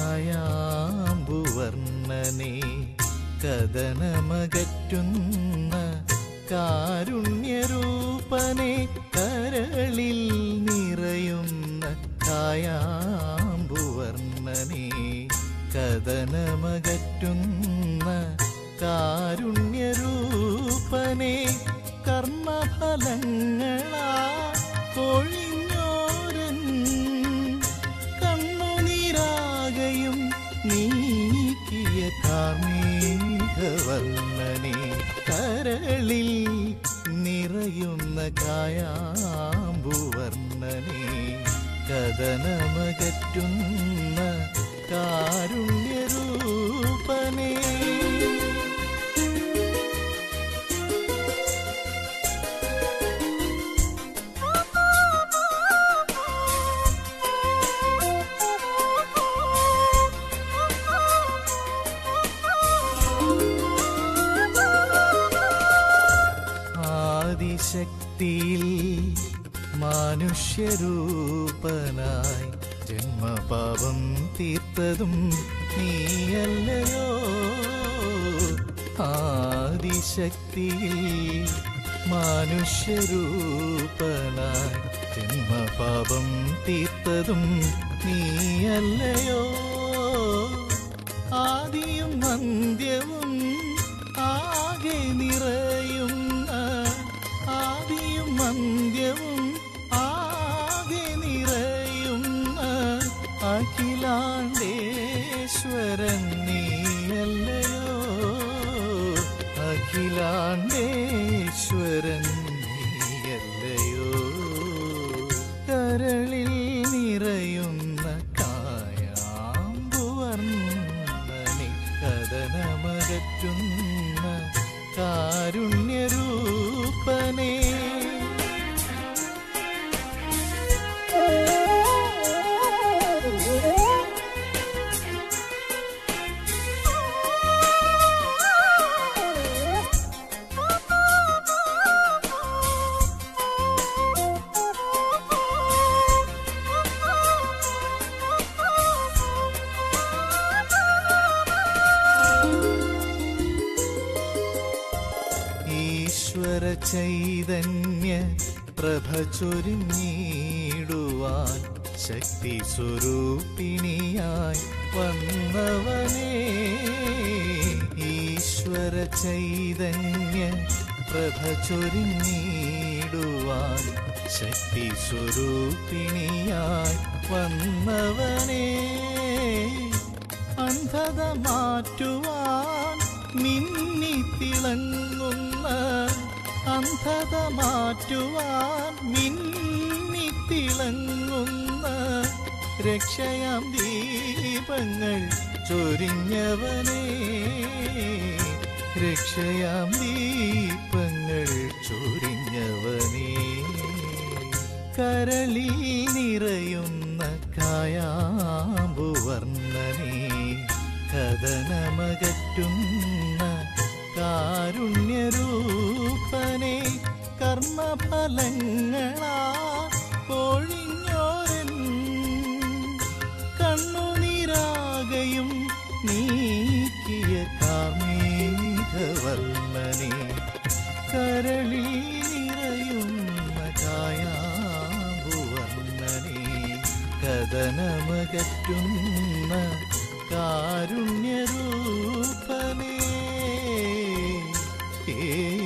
കായാമ്പുവർണ്ണനെ കഥനമകറ്റുന്ന കാരുണ്യരൂപനെ കരളിൽ നിറയുന്ന കായാമ്പുവർണ്ണനെ കഥനമകറ്റുന്ന കാരുണ്യരൂപനെ കർമ്മഫലങ്ങളാ കൊഴിഞ്ഞോരൻ കണ്ണുനീരാകയും നീക്കിയ കാർമേഘവർണ്ണനെ കരളിൽ നിറയുന്ന കായാമ്പുവർണ്ണനെ കഥനമകറ്റുന്ന കാരുണ്യരൂപനേ ആദിശക്തിയിൽ മനുഷ്യരൂപനായി ജന്മപാപം തീർത്തതും നീയല്ലയോ ആദിശക്തിയിൽ മനുഷ്യരൂപനായി ജന്മപാപം തീർത്തതും നീയല്ലയോ ആദിയും അന്ത്യവും ആകെ നിറയുന്ന ആദിയും അന്ത്യവും ആകെ നിറയുന്ന അഖിലാണ്ടേശ്വരൻ നീയല്ലയോ അഖിലാണ്ടേശ്വരൻ നീയല്ലയോ കരളിൽ നിറയുന്ന കായാമ്പുവർണ്ണനെ കഥനമകറ്റുന്ന കാരുണ്യരൂപനേ ഈശ്വര ചൈതന്യ പ്രഭ ചൊരിഞ്ഞിടുവാൻ ശക്തി സ്വരൂപിണിയായി വന്നവനേ ഈശ്വര ചൈതന്യ പ്രഭ ചൊരിഞ്ഞിടുവാൻ ശക്തി സ്വരൂപിണിയായി വന്നവനേ അന്ധത മാറ്റുവാൻ മിന്നിത്തിളങ്ങുന്ന അന്ധത മാറ്റുവാൻ മിന്നിത്തിളങ്ങുന്ന രക്ഷയാം ദീപങ്ങൾ ചൊരിഞ്ഞവനേ രക്ഷയാം ദീപങ്ങൾ ചൊരിഞ്ഞവനേ കരളിൽ നിറയുന്ന കായാമ്പുവർണ്ണനെ കഥനമകറ്റുന്ന കാരുണ്യരൂപനെ കർമ്മഫലങ്ങളാ പൊഴിഞ്ഞോരൻ കണ്ണുനീരാകയും നീക്കിയ കാർമേഘവർണ്ണനെ കരളിൽ നിറയുന്ന കായാമ്പുവർണ്ണനെ കഥനമകറ്റുന്ന കാരുണ്യരൂപനേ ഏ